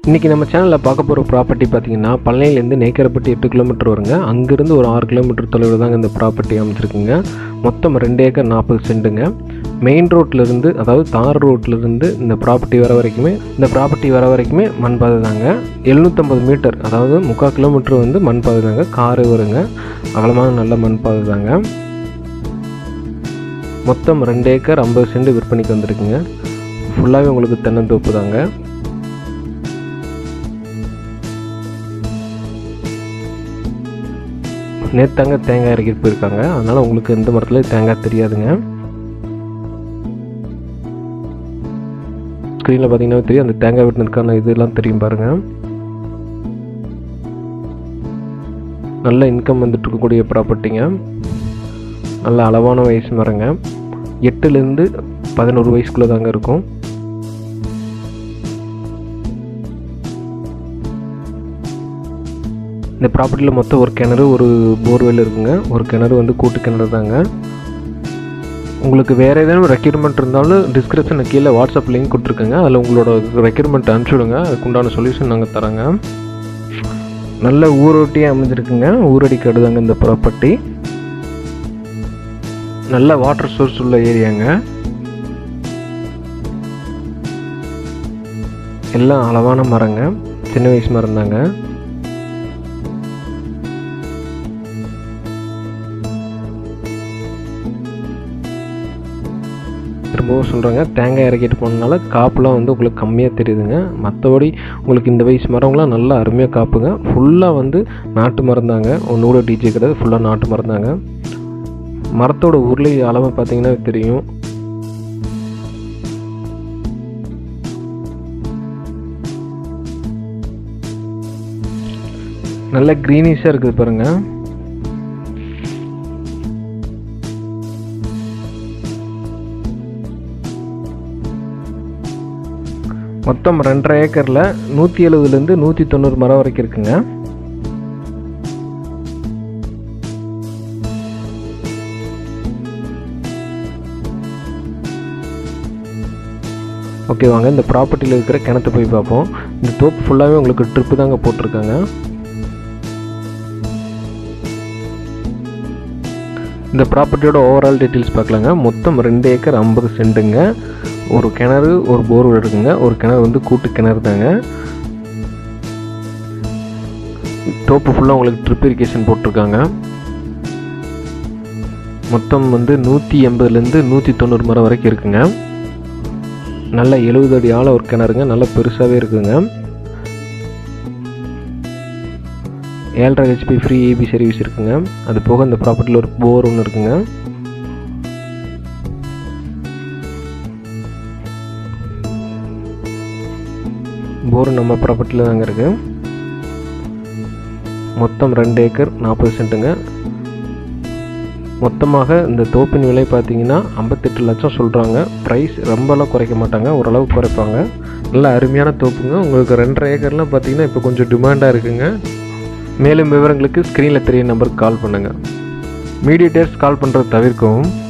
இன்றைக்கி நம்ம சேனலில் பார்க்க போகிற ப்ராப்பர்ட்டி பார்த்தீங்கன்னா பழனிலேருந்து நேக்கரப்பட்டி எட்டு கிலோமீட்டர் வருங்க அங்கேருந்து ஒரு ஆறு கிலோமீட்டர் தொலைவில் தாங்க இந்த ப்ராப்பர்ட்டி அமைச்சிருக்குங்க மொத்தம் ரெண்டு ஏக்கர் நாற்பது சென்ட்டுங்க மெயின் ரோட்லேருந்து அதாவது தார் ரோட்லேருந்து இந்த ப்ராப்பர்ட்டி வர வரைக்குமே இந்த ப்ராப்பர்ட்டி வர வரைக்குமே மண் பாதை தாங்க எழுநூற்றம்பது மீட்டர் அதாவது முக்கால் கிலோமீட்டர் வந்து மண் பாதை தாங்க காரு வருங்க அகலமான நல்ல மண் பாதை தாங்க மொத்தம் ரெண்டு ஏக்கர் ஐம்பது சென்ட் விற்பனைக்கு வந்திருக்குங்க ஃபுல்லாகவே உங்களுக்கு தென்னந்தோப்பு தாங்க நேத்தாங்க தேங்காய் இறக்கிட்டு போயிருக்காங்க அதனால் உங்களுக்கு எந்த மரத்தில் தேங்காய் தெரியாதுங்க ஸ்க்ரீனில் பார்த்தீங்கன்னா தெரியும் அந்த தேங்காய் வெட்டினதுக்கான இதெல்லாம் தெரியும் பாருங்கள் நல்ல இன்கம் வந்துட்டு இருக்கக்கூடிய ப்ராப்பர்ட்டிங்க நல்ல அளவான வயசு மரங்க எட்டுலேருந்து பதினோரு வயசுக்குள்ளே தாங்க இருக்கும் இந்த ப்ராப்பர்ட்டியில் மொத்தம் ஒரு கிணறு ஒரு போர்வெல் இருக்குங்க ஒரு கிணறு வந்து கூட்டு கிணறு தாங்க உங்களுக்கு வேறு ஏதேனும் ரெக்யூர்மெண்ட் இருந்தாலும் டிஸ்கிரிப்ஷனில் கீழே வாட்ஸ்அப் லிங்க் கொடுத்துருக்கேங்க அதில் உங்களோட ரெக்யூர்மெண்ட் அனுப்பிச்சுடுங்க அதுக்குண்டான சொல்யூஷன் நாங்கள் தரோங்க நல்ல ஊரொட்டியாக அமைஞ்சிருக்குங்க ஊரடி கடுதாங்க இந்த ப்ராப்பர்ட்டி நல்ல வாட்டர் சோர்ஸ் உள்ள ஏரியாங்க எல்லாம் அளவான மரங்க சின்ன வயசு மரம் தாங்க திரும்பவும் சொல்கிறாங்க தேங்காய் இறக்கிட்டு போனதுனால காப்புலாம் வந்து உங்களுக்கு கம்மியாக தெரியுதுங்க மற்றபடி உங்களுக்கு இந்த வயசு மரங்களாம் நல்லா அருமையாக காப்புங்க ஃபுல்லாக வந்து நாட்டு மரம் தாங்க ஒன்று கூட டிஜே கிடையாது ஃபுல்லாக நாட்டு மரம் தாங்க மரத்தோட உருளை அளவை பார்த்தீங்கன்னா தெரியும் நல்ல க்ரீனிஷாக இருக்குது பாருங்கள் மொத்தம் ரெண்டரை ஏக்கரில் நூற்றி எழுபதுலேருந்து நூற்றி தொண்ணூறு மரம் வரைக்கும் இருக்குங்க ஓகே வாங்க இந்த ப்ராப்பர்ட்டியில் இருக்கிற கிணத்து போய் பார்ப்போம் இந்த தோப்பு ஃபுல்லாகவே உங்களுக்கு ட்ரிப்பு தாங்க போட்டிருக்காங்க இந்த ப்ராப்பர்ட்டியோட ஓவரால் டீட்டெயில்ஸ் பார்க்கலாங்க மொத்தம் ரெண்டு ஏக்கர் ஐம்பது சென்ட்டுங்க ஒரு கிணறு ஒரு போர் இருக்குங்க ஒரு கிணறு வந்து கூட்டு கிணறு தாங்க தோப்பு ஃபுல்லாக உங்களுக்கு ட்ரிப் இரிகேஷன் போட்டிருக்காங்க மொத்தம் வந்து நூற்றி எண்பதுலேருந்து நூற்றி தொண்ணூறு மரம் வரைக்கும் இருக்குங்க நல்ல எழுபது அடி ஆழ ஒரு கிணறுங்க நல்ல பெருசாகவே இருக்குங்க ஏழரை ஹெச்பி ஃப்ரீ ஏபி சர்வீஸ் இருக்குங்க அது போக இந்த ப்ராப்பர்ட்டியில் ஒரு போர் ஒன்று இருக்குங்க போர் நம்ம ப்ராப்பர்ட்டியில் தாங்க இருக்குது மொத்தம் ரெண்டு ஏக்கர் நாற்பது சென்ட்டுங்க மொத்தமாக இந்த தோப்பின் விலை பார்த்தீங்கன்னா ஐம்பத்தெட்டு லட்சம் சொல்கிறாங்க ப்ரைஸ் ரொம்பலாம் குறைக்க மாட்டாங்க ஓரளவுக்கு குறைப்பாங்க நல்ல அருமையான தோப்புங்க உங்களுக்கு ரெண்டரை ஏக்கர்லாம் பார்த்தீங்கன்னா இப்போ கொஞ்சம் டிமாண்டாக இருக்குங்க மேலும் விவரங்களுக்கு ஸ்க்ரீனில் தெரிய நம்பருக்கு கால் பண்ணுங்கள் மீடியேட்டர்ஸ் கால் பண்ணுறது தவிர்க்கவும்